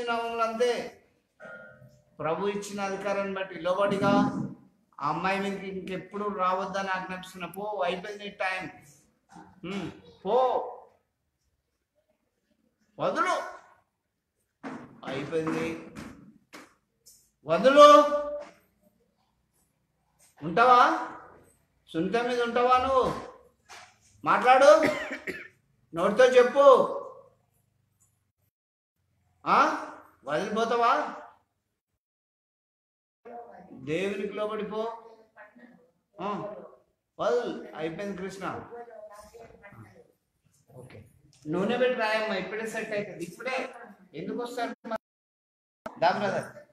నవములు అంతే ప్రభు ఇచ్చిన అధికారాన్ని బట్టి లోబడిగా ఆ అమ్మాయి మీదకి ఇంకెప్పుడు రావద్దని ఆజ్ఞాపిస్తున్న పో అయిపోయింది నీ టైం ఉమ్, పో వదులు అయిపోయింది వదులు ఉంటావా సునీత మీద ఉంటావా నువ్వు మాట్లాడు నోటితో చెప్పు ఆ వదిలిపోతావా దేవునికి లోబడిపో ఆ, వదులు అయిపోయింది కృష్ణ ఓకే నూనె పెట్టి రాయమ్మా ఇప్పుడే సెట్ అవుతుంది ఇప్పుడే ఎందుకు వస్తారు దా బ్రదర్